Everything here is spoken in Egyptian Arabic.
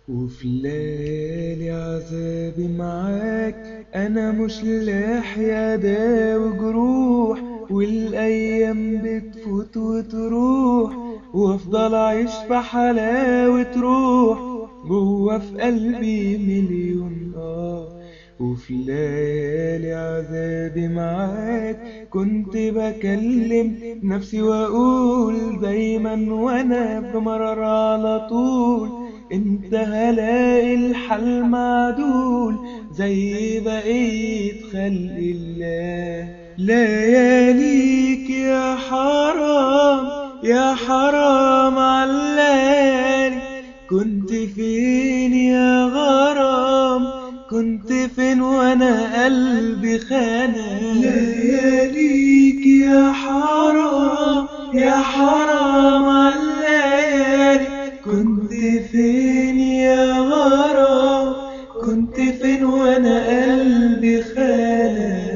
وفي ليالي عذابي معاك انا مش لاح يا داوي جروح والايام بتفوت وتروح وافضل اعيش في حلاوة روح جوا في قلبي مليون اه وفي ليالي عذابي معاك كنت بكلم نفسي واقول دايما وانا بمرر على طول انت هلاقي الحل معدول زي بقية خلق الله لياليك يا حرام يا حرام علاني كنت فين يا غرام كنت فين وانا قلبي خانك لياليك يا حرام يا حرام علاني كنت فين يا غرام كنت فين وانا قلبي خانك